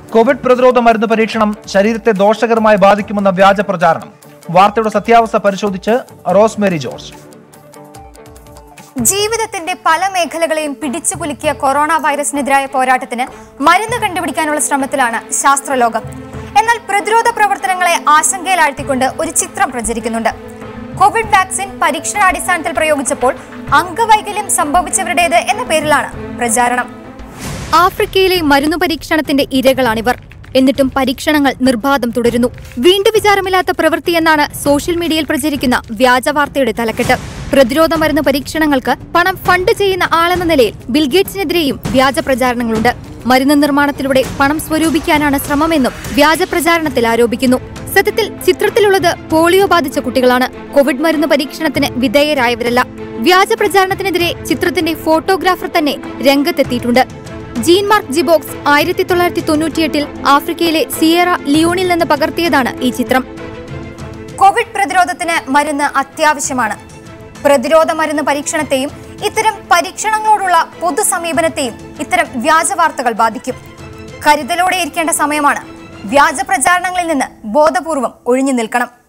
Covid പ്രതിരോധ മരുന്ന് പരീക്ഷണം ശരീരത്തെ ദോഷകരമായി ബാധിക്കുമെന്ന വ്യാജ പ്രചാരണം വാർത്തയുടെ സത്യാവസ്ഥ പരിശോധിച്ച് റോസ്മേരി ജോർജ് ജീവിതത്തിന്റെ പല മേഖലകളെയും പിടിച്ചുകുലുക്കിയ കൊറോണ വൈറസിനെതിരായ പോരാട്ടത്തിന് മരുന്ന് കണ്ടുപിടിക്കാനുള്ള ശ്രമത്തിലാണ് ശാസ്ത്രലോകം എന്നാൽ പ്രതിരോധ പ്രവർത്തനങ്ങളെ ആശങ്കയിലാഴ്ത്തിക്കൊണ്ട് ഒരു ചിത്രം പ്രചരിക്കുന്നുണ്ട് കോവിഡ് വാക്സിൻ പരീക്ഷണാടിസ്ഥാനത്തിൽ പ്രയോഗിച്ചപ്പോൾ അംഗവൈകല്യം സംഭവിച്ചവരുടേത് എന്ന പേരിലാണ് പ്രചാരണം ആഫ്രിക്കയിലെ മരുന്നു പരീക്ഷണത്തിന്റെ ഇരകളാണിവർ എന്നിട്ടും പരീക്ഷണങ്ങൾ നിർബാധം തുടരുന്നു വീണ്ടും വിചാരമില്ലാത്ത പ്രവൃത്തി എന്നാണ് സോഷ്യൽ മീഡിയയിൽ പ്രചരിക്കുന്ന വ്യാജ വാർത്തയുടെ തലക്കെട്ട് പ്രതിരോധ മരുന്ന് പരീക്ഷണങ്ങൾക്ക് പണം ഫണ്ട് ചെയ്യുന്ന ആളെന്ന നിലയിൽ ബിൽഗേറ്റ്സിനെതിരെയും വ്യാജ പ്രചാരണങ്ങളുണ്ട് മരുന്ന് നിർമ്മാണത്തിലൂടെ പണം സ്വരൂപിക്കാനാണ് ശ്രമമെന്നും വ്യാജ പ്രചാരണത്തിൽ ആരോപിക്കുന്നു സത്യത്തിൽ ചിത്രത്തിലുള്ളത് പോളിയോ ബാധിച്ച കുട്ടികളാണ് കോവിഡ് മരുന്ന് പരീക്ഷണത്തിന് വിധേയരായവരല്ല വ്യാജ പ്രചാരണത്തിനെതിരെ ചിത്രത്തിന്റെ ഫോട്ടോഗ്രാഫർ തന്നെ രംഗത്തെത്തിയിട്ടുണ്ട് ജീൻ മാർക്ക് ജിബോക്സ് ആയിരത്തി തൊള്ളായിരത്തി തൊണ്ണൂറ്റിയെട്ടിൽ ആഫ്രിക്കയിലെ സിയേറ ലിയോണിൽ നിന്ന് പകർത്തിയതാണ് ഈ ചിത്രം കോവിഡ് പ്രതിരോധത്തിന് മരുന്ന് അത്യാവശ്യമാണ് പ്രതിരോധ മരുന്ന് പരീക്ഷണത്തെയും ഇത്തരം പരീക്ഷണങ്ങളോടുള്ള പൊതു സമീപനത്തെയും ഇത്തരം വ്യാജ വാർത്തകൾ ബാധിക്കും കരുതലോടെ ഇരിക്കേണ്ട സമയമാണ് വ്യാജ പ്രചാരണങ്ങളിൽ നിന്ന് ബോധപൂർവം ഒഴിഞ്ഞു നിൽക്കണം